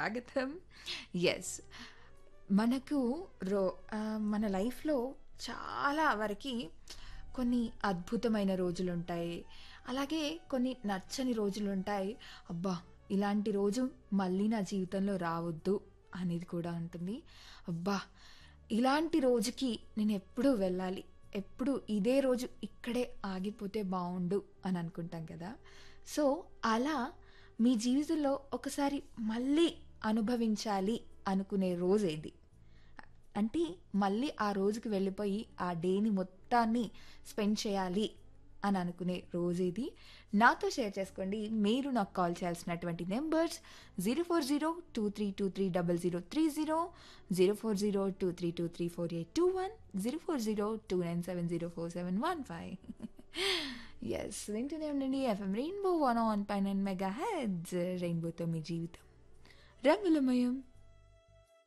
స్వాగతం ఎస్ మనకు రో ఆ, మన లైఫ్లో చాలా వరకు కొన్ని అద్భుతమైన రోజులు ఉంటాయి అలాగే కొన్ని నచ్చని రోజులు ఉంటాయి అబ్బా ఇలాంటి రోజు మళ్ళీ నా జీవితంలో రావద్దు అనేది కూడా ఉంటుంది అబ్బా ఇలాంటి రోజుకి నేను ఎప్పుడూ వెళ్ళాలి ఎప్పుడు ఇదే రోజు ఇక్కడే ఆగిపోతే బాగుండు అని అనుకుంటాం కదా సో అలా మీ జీవితంలో ఒకసారి మళ్ళీ అనుభవించాలి అనుకునే రోజు ఏది అంటే మళ్ళీ ఆ రోజుకి వెళ్ళిపోయి ఆ డేని మొత్తాన్ని స్పెండ్ చేయాలి అని అనుకునే రోజు ఇది నాతో షేర్ చేసుకోండి మీరు నాకు కాల్ చేయాల్సినటువంటి numbers zero four zero two three two three double zero three zero zero four zero two three two three four eight two one zero four zero two nine seven zero four seven one five S వింటూనే ఉండండి FM rainbow one on పైన mega heads రెయిన్బోతో మీ జీవితం రంగులమయం